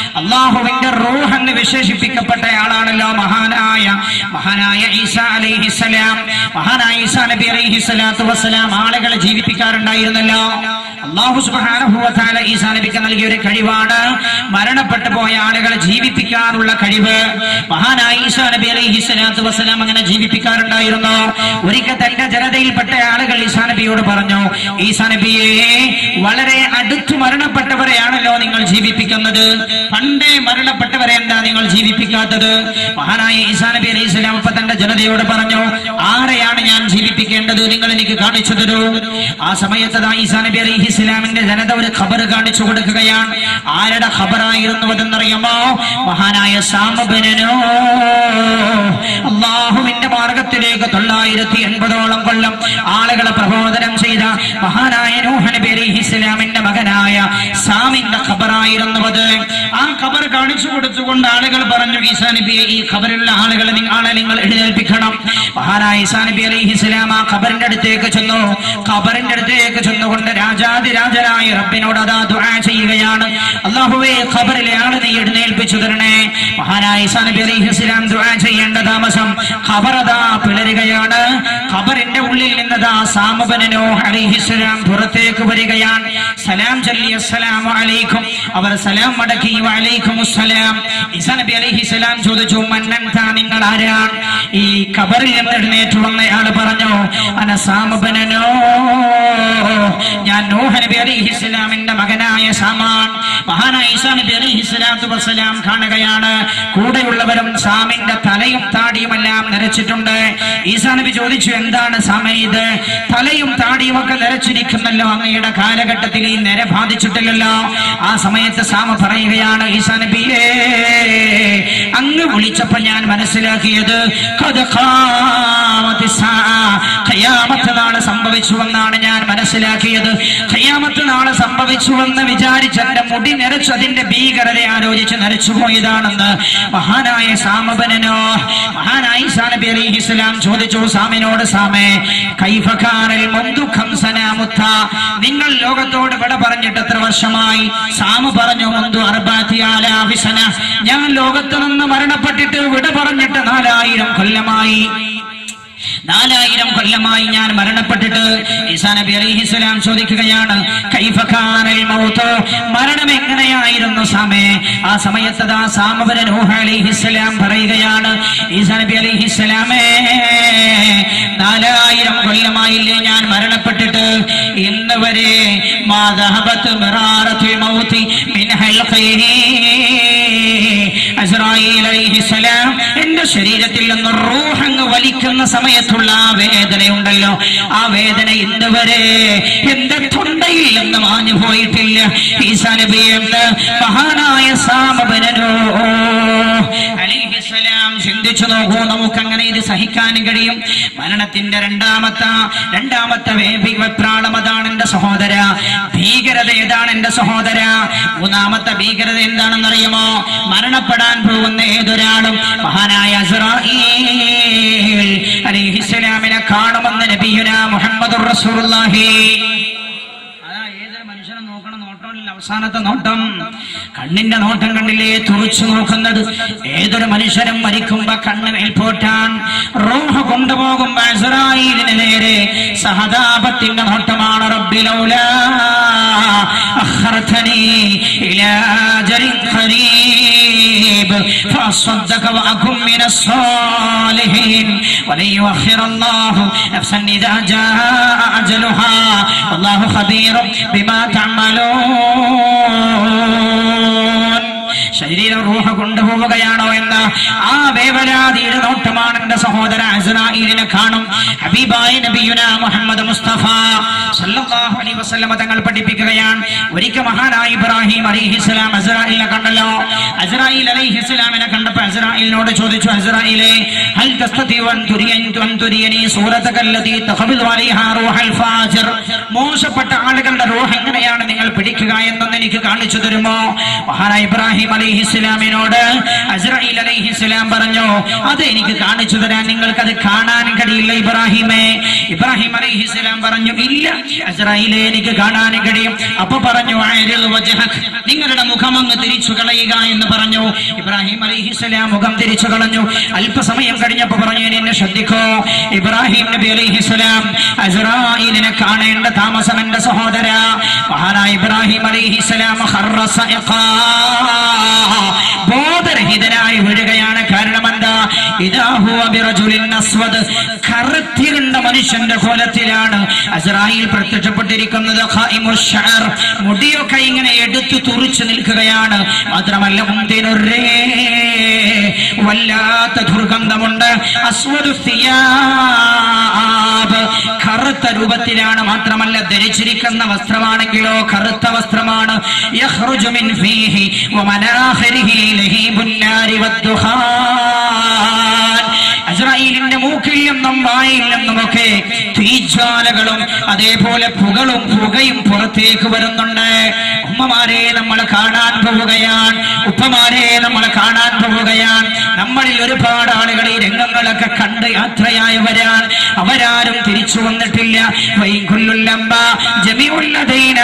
അള്ളാഹുവിന്റെ റൂഹ് എന്ന് വിശേഷിപ്പിക്കപ്പെട്ട ആളാണല്ലോ മഹാനായ മഹാനായ ഈസ അലൈഹിസ്സലാം മഹാനായ ഈസാ നബി അലൈഹി സ്വലാത്തു വസ്സലാം ആളുകളെ ജീവിപ്പിക്കാറുണ്ടായിരുന്നല്ലോ അള്ളാഹു സുബ്ഹാനഹു വ തആല ഈസാ നബിക്ക് നൽകിയ ഒരു കഴിവാണ് മരണപ്പെട്ടു പോയ ആളുകളെ ജീവിപ്പിക്കാനുള്ള കഴിവ് മഹാനായ ഈസാ നബി അലൈഹി സ്വലാത്തു വസ്സലാം അങ്ങനെ ജീവിപ്പിക്കാറുണ്ടായിരുന്നു ഒരിക്കൽ തന്റെ ജനതയിൽപ്പെട്ട ആളുകൾ ഈസാ നബിയോട് പറഞ്ഞു ഈസാ നബിയെ വളരെ അടുത്തു മരണപ്പെട്ടവരെയാണല്ലോ നിങ്ങൾ ജീവിപ്പിക്കുന്നത് പണ്ടേ മരണപ്പെട്ടവരെ എന്താ നിങ്ങൾ ജീവിപ്പിക്കാത്തത് മഹാനായ ഈസാ നബി അലൈഹി സ്വലാം അപ്പൊ തന്റെ ജനതയോട് പറഞ്ഞു ആരെയാണ് ഞാൻ ജീവിപ്പിക്കേണ്ടത് നിങ്ങൾ എനിക്ക് കാണിച്ചു തരൂ ആ സമയത്ത് ദാ ഈസാ നബി അലൈഹി സ്വലാമിന്റെ ജനത ഒരു ഖബർ കാണിച്ചു കൊടുക്കുകയാണ് ആരുടെ ഖബറായിരുന്നു അതെന്നറിയാമോ മഹാനായ സാമബനോ അള്ളാഹുവിന്റെ മാർഗത്തിലേക്ക് തൊള്ളായിരത്തി എൺപതോളം കൊല്ലം ആളുകളെ പ്രബോധനം ചെയ്ത മഹാനായ നൂഹ് നബി അലൈഹി സ്വലാമിന്റെ മകനായ സാമിന്റെ ഖബറായിരുന്നു അത് ആ ഖബർ കാണിച്ചു കൊടുത്തുകൊണ്ട് ആളുകൾ പറഞ്ഞു ഈസാ നബിയെ ഈ ഖബറിലുള്ള ആളുകളെ നി- ആളെ നിങ്ങൾ എഴുന്നേൽപ്പിക്കണം മഹാനായ ഈസാ നബി അലൈഹി സ്വലാം ആ ഖബറിന്റെ അടുത്തേക്ക് ചെന്നു ഖബറിന്റെ അടുത്തേക്ക് ചെന്നുകൊണ്ട് രാജാതിരാജനായ റബ്ബിനോട് അതാ ദുആ ചെയ്യുകയാണ് അള്ളാഹുവേ ഖബറിലെ ആളെ നീ എഴുന്നേൽപ്പിച്ചു തരണേ മഹാനായ ഈസാ നബി അലൈഹി സ്വലാം ദുആ ചെയ്യേണ്ട താമസം ഖബറതാ പിളരുകയാണ് ഖബറിന്റെ ഉള്ളിൽ നിന്നതാ സാമബനോ അലൈഹിസ്സലാം പുറത്തേക്ക് വരികയാണ് സലാം ചൊല്ലി അസ്സലാമു അലൈക്കും അവർ സലാം മടക്കി വഅലൈക്കും അസ്സലാം ഈസാ നബി അലൈഹിസ്സലാം ചോദിച്ചു മന്നൻതാ നിങ്ങൾ ആരാണ് ഈ ഖബറിൽ നിന്ന് എഴുന്നേറ്റ് വന്നയാള് പറഞ്ഞു അന സാമബനോ ഞാൻ നൂഹ് നബി അലൈഹിസ്സലാമിന്റെ മകനായ സാമാൻ മഹാനായ ഈസാ നബി അലൈഹിസ്സലാത്തു വസ്സലാം കാണുകയാണ് കൂടെയുള്ളവരും സാമിന്റെ തലയും താടിയുമെല്ലാം നരച്ചിട്ടുണ്ട് ഈസാ നബി ചോദിച്ചു എന്താണ് സാമ ഇത് തലയും താടിയും ഒക്കെ നരച്ചിരിക്കുന്നല്ലോ അങ്ങയുടെ കാലഘട്ടത്തിൽ ഈ നര ബാധിച്ചിട്ടില്ലല്ലോ ആ സമയത്ത് സാമ പറയുകയാണ് ഈസാ നബിയേ അങ്ങ് വിളിച്ചപ്പോ ഞാൻ മനസ്സിലാക്കിയത് ഖദ് ഖാമത്തി സാ. ഖിയാമത്ത് നാളെ സംഭവിച്ചുവെന്നാണ് ഞാൻ മനസ്സിലാക്കിയത് ഖിയാമത്ത് നാളെ സംഭവിച്ചുവെന്ന് വിചാരിച്ച് എന്റെ മുടി നരച്ചു അതിന്റെ ഭീകരത ആലോചിച്ച് നരച്ചു പോയതാണെന്ന് മഹാനായ സാമബനനോ മഹാനായ ഈസാ നബി അലൈഹി സ്വലാം ചോദിച്ചു സാമിനോട് സാമേ കൈഫഖാനൽ മുന്തു ഖംസനാമുത്ത നിങ്ങൾ ലോകത്തോട് വിട പറഞ്ഞിട്ട് എത്ര വർഷമായി സാമ പറഞ്ഞു മുന്തു അർബാത്തിയാലാവിസന ഞാൻ ലോകത്ത് നിന്ന് മരണപ്പെട്ടിട്ട് വിട പറഞ്ഞിട്ട് നാലായിരം കൊല്ലമായി നാലായിരം കൊല്ലമായി ഞാൻ മരണപ്പെട്ടിട്ട് ഈസാ നബി അലൈഹിസ്സലാം ചോദിക്കുകയാണ് കൈഫഖാനൽ മൗത്ത് മരണം എങ്ങനെയായിരുന്നു സാമേ ആ സമയത്ത് ദാ സാമവര നൂഹ് അലൈഹിസ്സലാം പറയുകയാണ് ഈസാ നബി അലൈഹിസ്സലാമേ നാലായിരം കൊല്ലമായില്ലേ ഞാൻ മരണപ്പെട്ടിട്ട് ഇന്ന് വരെ മാ ദഹബത്ത് മിറാറത്തുൽ മൗത്തി മിൻ ഹൽഖിഹി അസ്രായീൽ അലൈഹിസ്സലാം എന്റെ ശരീരത്തിൽ നിന്ന് റൂഹ് അങ്ങ് വലിക്കുന്ന സമയത്തുള്ള ആ വേദനയുണ്ടല്ലോ ആ വേദന ഇന്ന് വരെ എന്റെ തൊണ്ടയിൽ നിന്ന് മാഞ്ഞു പോയിട്ടില്ല ഈസാ നബി എന്ന് മഹാനായ സാമബനോ അലൈഹിസ്സലാം ചിന്തിച്ചു നോക്കൂ നമുക്ക് അങ്ങനെ ഇത് സഹിക്കാൻ കഴിയും മരണത്തിന്റെ രണ്ടാമത്തെ രണ്ടാമത്തെ വേബി വെപ്രാളം അതാണ് എന്റെ സഹോദര ഭീകരത ഏതാണ് എന്റെ സഹോദര മൂന്നാമത്തെ ഭീകരത എന്താണെന്നറിയുമോ മരണപ്പെടാൻ പോകുന്ന ഏതൊരാളും മഹാനായ അസ്രായീൽ അലൈഹിസ്സലാമിനെ കാണുമെന്ന് നബിയുന മുഹമ്മദ് റസൂലുള്ളാഹി അതാ ഏതൊരു മനുഷ്യനെ നോക്കണ നോട്ടമില്ല അവസാനത്തെ നോട്ടം കണ്ണിന്റെ നോട്ടം കണ്ടില്ലേ തുറച്ചു നോക്കുന്നത് ഏതൊരു മനുഷ്യനും മരിക്കുമ്പോ കണ്ണ് മേൽപോട്ടാൻ റൂഹ് കൊണ്ടുപോകുമ്പോ ഇസ്രായേലിന് നേരെ സഹതാപത്തിന്റെ നോട്ടമാണ് റബ്ബിലൗല അഖർതനി ഇലാ അജലിൻ ഖരീബ് فأصدق وأكن من الصالحين ولن يؤخر الله نفسا إذا جاء أجلها والله خبير بما تعملون ശരീരം റൂഹ കൊണ്ടുപോവുകയാണോ എന്ന് ആ വേവലാതിയുടെ നോട്ടമാണ് എന്റെ സഹോദര അസ്രായേലിനെ കാണും ഹബീബായ നബിയുന മുഹമ്മദ് മുസ്തഫ സല്ലല്ലാഹു അലൈഹി വസല്ലമ തങ്ങൾ പഠിപ്പിക്കുകയാണ് ഒരിക്കൽ മഹാനായ ഇബ്രാഹിം അലൈഹിസ്സലാം അസ്രായേലിനെ കണ്ടല്ലോ അസ്രായേൽ അലൈഹിസ്സലാമിനെ കണ്ടപ്പോൾ അസ്രായേലിനോട് ചോദിച്ചു അസ്രായേലേ ഹൽ തസ്തതിഉ അൻ തുരിയൻ അൻ തുരിയനി സൂറതകല്ലതി തഖബിദു അലൈഹാ റൂഹൽ ഫാജിർ മോശപ്പെട്ട ആളുകളുടെ റൂഹ് എങ്ങനെയാണ് നിങ്ങൾ പിടിക്കുക എന്നൊന്ന് എനിക്ക് കാണിച്ചു തരുമോ മഹാനായ ഇബ്രാഹിം അലൈഹിസ്സലാം അലൈഹിസ്സലാമിനോട് അസ്രായിൽ അലൈഹിസ്സലാം പറഞ്ഞു അത് എനിക്ക് കാണിച്ചു തരാൻ നിങ്ങൾക്ക് അത് കാണാൻ കഴിയില്ല ഇബ്രാഹിമേ ഇബ്രാഹിം അലൈഹിസ്സലാം പറഞ്ഞു ഇല്ല അസ്രായിലെ എനിക്ക് കാണാൻ കഴിയും അപ്പൊ പറഞ്ഞു "അരിൽ വജ്ഹക്." നിങ്ങളുടെ മുഖം അങ്ങ് തിരിച്ചു കളയുക എന്ന് പറഞ്ഞു ഇബ്രാഹിം അലൈഹിസ്സലാം മുഖം തിരിച്ചു കളഞ്ഞു അല്പസമയം കഴിഞ്ഞപ്പോ പറഞ്ഞു "ഇനി എന്നെ ശ്രദ്ധിക്കോ ഇബ്രാഹിം നബി അലൈഹിസ്സലാം അസ്രായിലിനെ കാണേണ്ട താമസം എന്റെ സഹോദര മഹാനായ ഇബ്രാഹിം അലൈഹിസ്സലാം ഖർറ സഅഖാ. ബോധരഹിതനായി വീഴുകയാണ് കാരണം എന്താ ഇദാ ഹുവ ബിറജുലിൻ അസ്വദ് കറുത്തിരുണ്ട മനുഷ്യന്റെ കോലത്തിലാണ് അസ്രായിൽ പ്രത്യക്ഷപ്പെട്ടിരിക്കുന്നത് ഖായിമുശ് ശഅർ. മുടിയൊക്കെ ഇങ്ങനെ എടുത്തു തുറിച്ചു നിൽക്കുകയാണ് മാത്രമല്ല മുന്തിനൊരേ വല്ലാത്ത ദുർഗന്ധമുണ്ട് അസ്വദു സിയാബ്. കറുത്ത രൂപത്തിലാണ് മാത്രമല്ല ധരിച്ചിരിക്കുന്ന വസ്ത്രമാണെങ്കിലോ കറുത്ത വസ്ത്രമാണ് യഖ്റുജു മിൻ ഫീഹി വമനാഖിരിഹി ലഹീബുൻ നാരി വദ്ദുഖാൻ അസ്രായേലിന്റെ മൂക്കിൽ നിന്നും വായിൽ നിന്നുമൊക്കെ തീജ്വാലകളും അതേപോലെ പുകളും പുകയും പുറത്തേക്ക് വരുന്നുണ്ട് ഉമ്മമാരെ നമ്മൾ കാണാൻ പോവുകയാണ് ഉപ്പമാരെ നമ്മൾ കാണാൻ പോവുകയാണ് നമ്മളിൽ ഒരുപാട് ആളുകൾ ഈ രംഗങ്ങളൊക്കെ കണ്ട് യാത്രയായവരാൻ അവരാരും തിരിച്ചു വന്നിട്ടില്ല വൈകുല്ലുല്ലമ്പ ജമിഉല്ലദൈന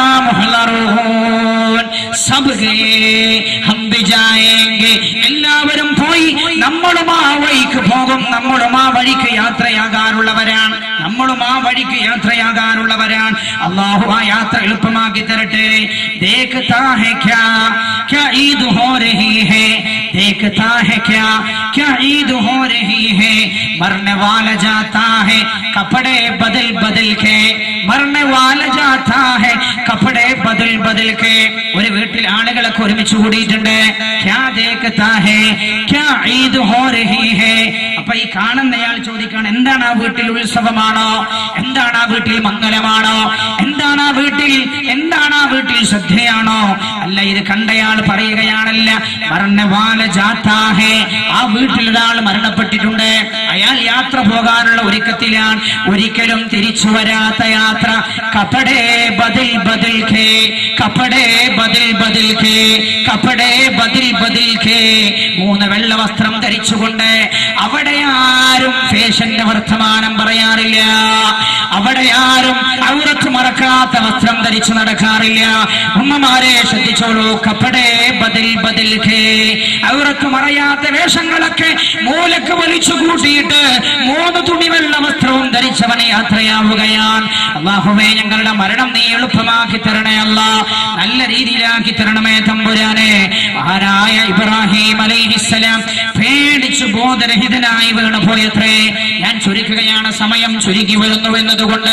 മുഹ്ളറൂൻ സബ്ഗേ ഹം ബി ജായേംഗെ എല്ലാവരും പോയി നമ്മളും ആ വഴിക്ക് പോകും നമ്മളും ആ വഴിക്ക് യാത്രയാകാറുള്ളവരാണ് നമ്മളും ആ വഴിക്ക് യാത്രയാകാറുള്ളവരാണ് അള്ളാഹു ആ യാത്ര എളുപ്പമാക്കി തരട്ടെ देखता है क्या क्या ईद हो रही है देखता है क्या क्या ईद हो रही है मरने वाला जाता है कपड़े बदल बदल के मरने वाला जाता है കപ്പടെ ബദൽ ബദൽ കെ ഒരു വീട്ടിൽ ആളുകളൊക്കെ ഒരുമിച്ച് കൂടിയിട്ടുണ്ട് ക്യാ ദേഖത്താ ഹേ ക്യാ ഈദ് ഹോ രഹി ഹേ അപ്പൊ ഈ കാണുന്നയാൾ ചോദിക്കാണ് എന്താണ് ആ വീട്ടിൽ ഉത്സവമാണോ എന്താണ് ആ വീട്ടിൽ മംഗലമാണോ എന്താണ് ആ വീട്ടിൽ എന്താണ് ആ വീട്ടിൽ ശ്രദ്ധയാണോ അല്ല ഇത് കണ്ടയാൾ പറയുകയാണല്ല മരണ വാല ജാത്താഹേ ആ വീട്ടിൽ ഒരാൾ മരണപ്പെട്ടിട്ടുണ്ട് അയാൾ യാത്ര പോകാനുള്ള ഒരുക്കത്തിലാണ് ഒരിക്കലും തിരിച്ചു വരാത്ത യാത്ര കപടേ ബദിൽ ബദിൽ ഖേ കപടേ ബദിൽ ബദിൽ ഖേ കപടേ ബദിൽ ബദിൽ ഖേ മൂന്ന് വെള്ള വസ്ത്രം ധരിച്ചുകൊണ്ട് അവിടെ ആരും ഫേഷന്റെ വർത്തമാനം പറയാറില്ല അവിടെ ആരും ഔറത്ത് മറക്കാത്ത വസ്ത്രം ധരിച്ചു നടക്കാറില്ല ഉമ്മമാരെ ശ്രദ്ധിച്ചോളൂ കപ്പടേ ബദിൽ ബദിൽ ഖേ ഔറത്ത് മറയാത്ത വേഷങ്ങളൊക്കെ മൂലക്ക് വലിച്ചു കൂട്ടിയിട്ട് മൂന്ന് തുണി വെള്ള വസ്ത്രവും ധരിച്ചവനെ യാത്രയാവുകയാണ് അള്ളാഹുവേ ഞങ്ങളുടെ മരണം നീ എളുപ്പമാക്കി തരണേ അല്ല നല്ല രീതിയിലാക്കി തരണമേ തമ്പുരാനെ മഹാനായ ഇബ്രാഹിം അലൈഹിസ്സലാം പേടിച്ചു ബോധരഹിതനായി വീണു പോയത്രേ ഞാൻ ചുരുക്കുകയാണ് സമയം ചുരുക്കി വരുന്നു എന്നതുകൊണ്ട്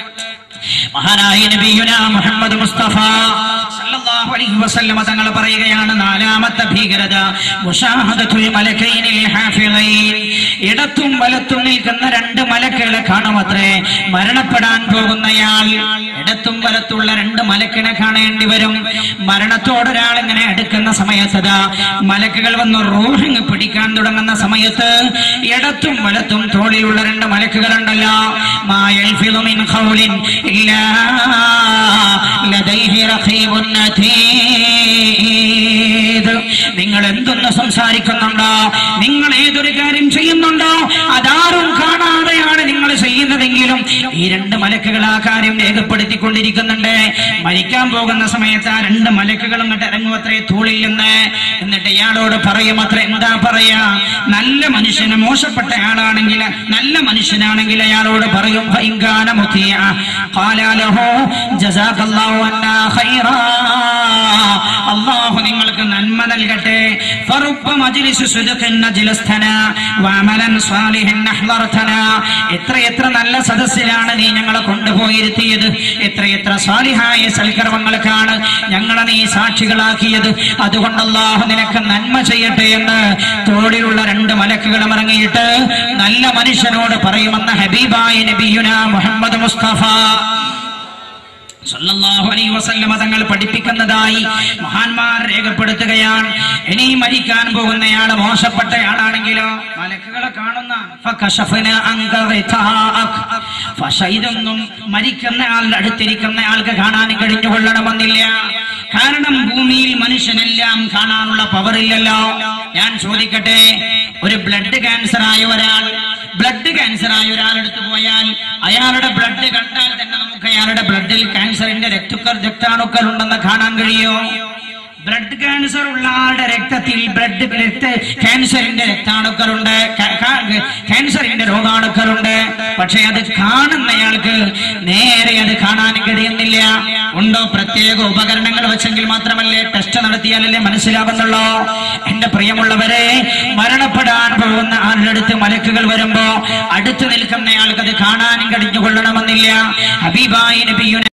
മഹാനായ നബിയുന മുഹമ്മദ് മുസ്തഫ സല്ലല്ലാഹു അലൈഹി വസല്ലമ തങ്ങൾ പറയുകയാണ് നാലാമത്തെ ഭീകരത മുഷാഹദത്തുൽ മലക്കൈനിൽ ഹാഫിളൈൻ ഇടത്തും വലത്തും നിൽക്കുന്ന രണ്ട് മലക്കുകളെ കാണുമത്രേ മരണപ്പെടാൻ പോകുന്നയാൾ ഇടത്തും വലത്തുള്ള രണ്ട് മലക്കിനെ കാണേണ്ടി വരും മരണത്തോടൊരാൾ ഇങ്ങനെ അടുക്കുന്ന സമയത്തതാ മലക്കുകൾ വന്ന് റൂഹിങ് പിടിക്കാൻ തുടങ്ങുന്ന സമയത്ത് ഇടത്തും വലത്തും തോളിലുള്ള രണ്ട് മലക്കുകളുണ്ടല്ലോ മായൽ ഫിലുമിൻ ഖൗലിൻ ഇല്ലാ ലദൈഹി റഖീബുൻ അതീദ് നിങ്ങൾ എന്തൊന്ന് സംസാരിക്കുന്നുണ്ടോ നിങ്ങൾ ഏതൊരു കാര്യം ചെയ്യുന്നുണ്ടോ അതാരും കാണാതെയാണ് നിങ്ങൾ ചെയ്യുന്നതെങ്കിലും ഈ രണ്ട് മലക്കുകൾ ആ കാര്യം രേഖപ്പെടുത്തിക്കൊണ്ടിരിക്കുന്നുണ്ട് മരിക്കാൻ പോകുന്ന സമയത്ത് ആ രണ്ട് മലക്കുകളും ഇങ്ങോട്ട് ഇറങ്ങും അത്രേ തൂളിൽ നിന്ന് എന്നിട്ട് ഇയാളോട് പറയും അത്ര എന്താ പറയാ നല്ല മനുഷ്യന് മോശപ്പെട്ട ആളാണെങ്കിൽ നല്ല മനുഷ്യനാണെങ്കിൽ അയാളോട് പറയും ഭയങ്കാന മുത്തിയ കാലാലഹോ ജസാഖല്ലാഹു അന്നാ ഖൈറാ അള്ളാഹു നിങ്ങൾക്ക് നന്മ നൽകട്ടെ ഫറുബ്ബ മജ്ലിസു സുദ്ഖിൻ നജ്ലസ്തന വഅമലൻ സാലിഹൻ അഹ്ളർതന എത്ര എത്ര നല്ല സദസ്സിലാണ് നീ ഞങ്ങളെ കൊണ്ടുപോയിരുത്തിയത് എത്ര എത്ര സാലിഹായ സൽക്കർമ്മങ്ങൾക്കാണ് ഞങ്ങളെ നീ സാക്ഷികളാക്കിയത് അതുകൊണ്ട് അള്ളാഹു നിനക്ക് നന്മ ചെയ്യട്ടെ എന്ന് തോളിലുള്ള രണ്ട് മലക്കുകളും ഇറങ്ങിയിട്ട് നല്ല മനുഷ്യനോട് പറയുമെന്ന ഹബീബായ നബിയുന മുഹമ്മദ് മുസ്തഫ സല്ലല്ലാഹു അലൈഹി വസല്ലമ തങ്ങൾ പഠിപ്പിക്കുന്നതായി മഹാന്മാർ രേഖപ്പെടുത്തുകയാണ് ഇനി മരിക്കാൻ പോകുന്നയാള് മോശപ്പെട്ടയാളാണെങ്കിലോ മലക്കുകളെ കാണുന്ന ഫകശഫന അങ്ക ഗിതാഅക്. പക്ഷെ ഇതൊന്നും മരിക്കുന്ന ആളുടെ അടുത്തിരിക്കുന്ന ആൾക്ക് കാണാൻ കഴിഞ്ഞുകൊള്ളണമെന്നില്ല കാരണം ഭൂമിയിൽ മനുഷ്യനെല്ലാം കാണാനുള്ള പവർ ഇല്ലല്ലോ ഞാൻ ചോദിക്കട്ടെ ഒരു ബ്ലഡ് ക്യാൻസർ ആയ ഒരാൾ ബ്ലഡ് ക്യാൻസർ ആയ ഒരാളെടുത്ത് പോയാൽ അയാളുടെ ബ്ലഡ് കണ്ടാൽ തന്നെ നമുക്ക് അയാളുടെ ബ്ലഡിൽ ക്യാൻസറിന്റെ രക്തുക്കൾ രക്താണുക്കൾ ഉണ്ടെന്ന് കാണാൻ കഴിയോ ബ്ലഡ് ക്യാൻസർ ഉള്ള ആളുടെ രക്തത്തിൽ ബ്ലഡ് രക്ത ക്യാൻസറിന്റെ രക്താണുക്കളുണ്ട് ക- ക- ക്യാൻസറിന്റെ രോഗാണുക്കളുണ്ട് പക്ഷെ അത് കാണുന്നയാൾക്ക് നേരെ അത് കാണാൻ കഴിയുന്നില്ല ഉണ്ടോ പ്രത്യേക ഉപകരണങ്ങൾ വെച്ചെങ്കിൽ മാത്രമല്ലേ ടെസ്റ്റ് നടത്തിയാലല്ലേ മനസ്സിലാകുന്നുള്ളൂ എന്റെ പ്രിയമുള്ളവരെ മരണപ്പെടാൻ പോകുന്ന ആളുടെ അടുത്ത് മലക്കുകൾ വരുമ്പോ അടുത്ത് നിൽക്കുന്നയാൾക്ക് അത് കാണാനും കഴിഞ്ഞുകൊള്ളണമെന്നില്ല ഹബീബായി നബിയുന